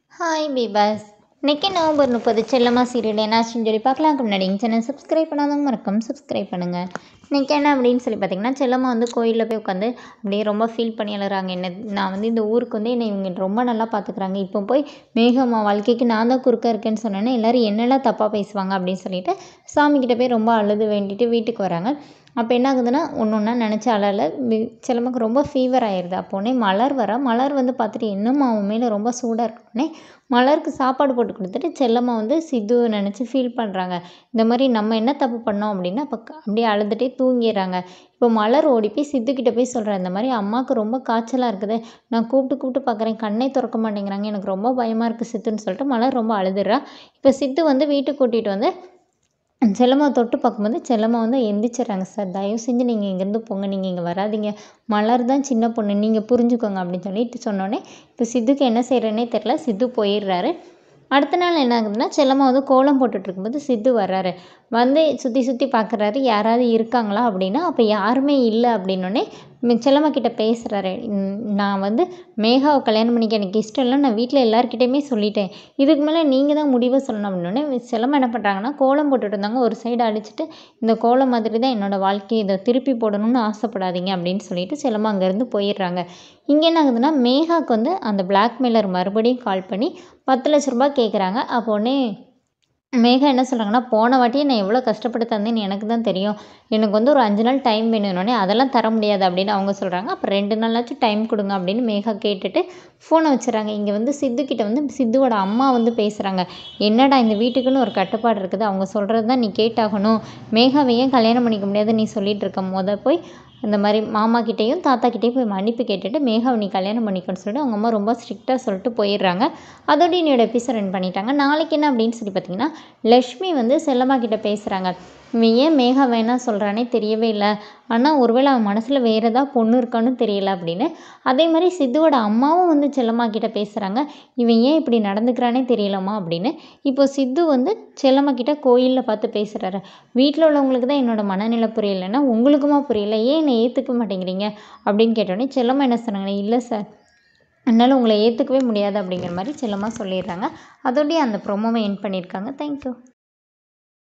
hi பீபாஸ் இன்னைக்கு November முப்பது செல்லம்மா serial என்னாச்சுன்னு சொல்லி பார்க்கலாம்க்கு முன்னாடி எங்கள் சேனல் சப்ஸ்கிரைப் பண்ணாதவங்க மறக்காம சப்ஸ்கிரைப் பண்ணுங்கள் இன்றைக்கி என்ன அப்படின்னு சொல்லி பார்த்தீங்கன்னா செல்லம்மா வந்து கோயிலில் போய் உட்காந்து அப்படியே ரொம்ப ஃபீல் பண்ணி அழுறாங்க என்ன நான் வந்து இந்த ஊருக்கு வந்து என்னை இவங்க ரொம்ப நல்லா பார்த்துக்குறாங்க இப்போ போய் மேகம்மா வாழ்க்கைக்கு நான் தான் குறுக்க இருக்கேன்னு சொன்னேன்னா எல்லோரும் என்னெல்லாம் தப்பாக பேசுவாங்க அப்படின்னு சொல்லிட்டு சாமிக்கிட்ட போய் ரொம்ப அழுது வேண்டிட்டு வீட்டுக்கு வராங்க அப்போ என்ன ஆகுதுன்னா ஒன்று ஒன்றா நினச்சி அழல செல்லம்மாக்கு ரொம்ப ஃபீவர் ஆயிடுது அப்போனே மலர் வர மலர் வந்து பார்த்துட்டு என்னம்மா அவன் மேலே ரொம்ப சூடாக இருக்கோடனே மலருக்கு சாப்பாடு போட்டு கொடுத்துட்டு செல்லம்மா வந்து சித்துவை நினச்சி ஃபீல் பண்ணுறாங்க இந்த மாதிரி நம்ம என்ன தப்பு பண்ணோம் அப்படின்னா அப்போ அப்படியே அழுதுகிட்டே தூங்கிடுறாங்க இப்போ மலர் ஓடி போய் சித்துக்கிட்ட போய் சொல்கிறேன் இந்த மாதிரி அம்மாவுக்கு ரொம்ப காய்ச்சலாக இருக்குது நான் கூப்பிட்டு கூப்பிட்டு பார்க்குறேன் கண்ணே திறக்க மாட்டேங்கிறாங்க எனக்கு ரொம்ப பயமாக இருக்குது சித்துன்னு சொல்லிட்டு மலர் ரொம்ப அழுதுறா இப்போ சித்து வந்து வீட்டுக்கு கூட்டிகிட்டு வந்து செல்லம்மா தொட்டு பார்க்கும்போது செல்லம்மா வந்து எந்திரிச்சிடுறாங்க சார் தயவு செஞ்சு நீங்கள் இங்கேருந்து போங்க நீங்கள் இங்கே வராதீங்க மலர் தான் சின்ன பொண்ணு நீங்கள் புரிஞ்சுக்கோங்க அப்படின்னு சொல்லிட்டு சொன்னோன்னே இப்போ சித்துக்கு என்ன செய்கிறேன்னே தெரில சித்து போயிடுறாரு அடுத்த நாள் என்ன ஆகுதுன்னா செல்லம்மா வந்து கோலம் போட்டுட்டு இருக்கும்போது சித்து வர்றாரு வந்து சுற்றி சுற்றி பார்க்குறாரு யாராவது இருக்காங்களா அப்படின்னா அப்போ யாருமே இல்லை அப்படின்னோடனே செல்லம்மா கிட்ட பேசுகிறாரு நான் வந்து மேகாவை கல்யாணம் பண்ணிக்க எனக்கு இஷ்டம் இல்லை நான் வீட்டில் எல்லாருக்கிட்டையுமே சொல்லிட்டேன் இதுக்கு மேலே நீங்கள் தான் முடிவை சொல்லணும் அப்படின்னோடனே செல்லம்மா என்ன பண்ணுறாங்கன்னா கோலம் போட்டுட்டு இருந்தாங்க ஒரு சைடு அடிச்சுட்டு இந்த கோலம் மாதிரி தான் என்னோடய வாழ்க்கையை இதை திருப்பி போடணும்னு ஆசைப்படாதீங்க அப்படின்னு சொல்லிட்டு செல்லம்மா அங்கேருந்து போயிடுறாங்க இங்கே என்ன ஆகுதுன்னா மேகாவுக்கு வந்து அந்த பிளாக்மெயிலர் மறுபடியும் கால் பண்ணி பத்து லட்ச ரூபாய் கேட்குறாங்க அப்போ உடனே மேகா என்ன சொல்கிறாங்கன்னா போன வாட்டியே நான் எவ்வளோ கஷ்டப்பட்டு தந்தேன்னு எனக்கு தான் தெரியும் எனக்கு வந்து ஒரு அஞ்சு நாள் டைம் வேணும்னோடனே அதெல்லாம் தர முடியாது அப்படின்னு அவங்க சொல்கிறாங்க அப்புறம் ரெண்டு நாளாச்சும் டைம் கொடுங்க அப்படின்னு மேகா கேட்டுட்டு ஃபோனை வச்சுறாங்க இங்கே வந்து சித்துக்கிட்ட வந்து சித்துவோட அம்மா வந்து பேசுகிறாங்க என்னடா இந்த வீட்டுக்குன்னு ஒரு கட்டுப்பாடு இருக்குது அவங்க சொல்கிறது தான் நீ கேட்டாகணும் மேகாவை ஏன் கல்யாணம் பண்ணிக்க முடியாது நீ சொல்லிகிட்டு இருக்க முத போய் இந்த மாதிரி மாமா கிட்டேயும் தாத்தா கிட்டேயும் போய் மன்னிப்பு கேட்டுட்டு மேகாவை நீ கல்யாணம் பண்ணிக்கணும்னு சொல்லிட்டு அவங்க அம்மா ரொம்ப ஸ்ட்ரிக்டாக சொல்லிட்டு போயிடுறாங்க அதோட என்னோட எபிசோட் ரன் பண்ணிட்டாங்க நாளைக்கு என்ன அப்படின்னு சொல்லி பார்த்தீங்கன்னா லக்ஷ்மி வந்து செல்லம்மா கிட்ட பேசுகிறாங்க இவன் ஏன் மேகா வேணாம் சொல்கிறானே தெரியவே இல்லை ஆனால் ஒருவேளை அவன் மனசில் வேறு ஏதாவது பொண்ணு இருக்கான்னு தெரியல அப்படின்னு அதே மாதிரி சித்துவோட அம்மாவும் வந்து செல்லம்மா கிட்ட பேசுகிறாங்க இவன் ஏன் இப்படி நடந்துக்கிறானே தெரியலம்மா அப்படின்னு இப்போ சித்து வந்து செல்லம்மா கிட்ட கோயிலில் பார்த்து பேசுகிறாரு வீட்டில் உள்ளவங்களுக்கு தான் என்னோட மனநிலை புரியலைன்னா உங்களுக்குமா புரியல ஏன் என்னை ஏற்றுக்க மாட்டேங்கிறீங்க அப்படின்னு கேட்டோடனே செல்லம்மா என்ன சொன்னாங்க இல்லை சார் என்னால் உங்களை ஏற்றுக்கவே முடியாது அப்படிங்கிற மாதிரி செல்லம்மா சொல்லிடுறாங்க அதோடய அந்த ப்ரொமோவை என் பண்ணியிருக்காங்க தேங்க்யூ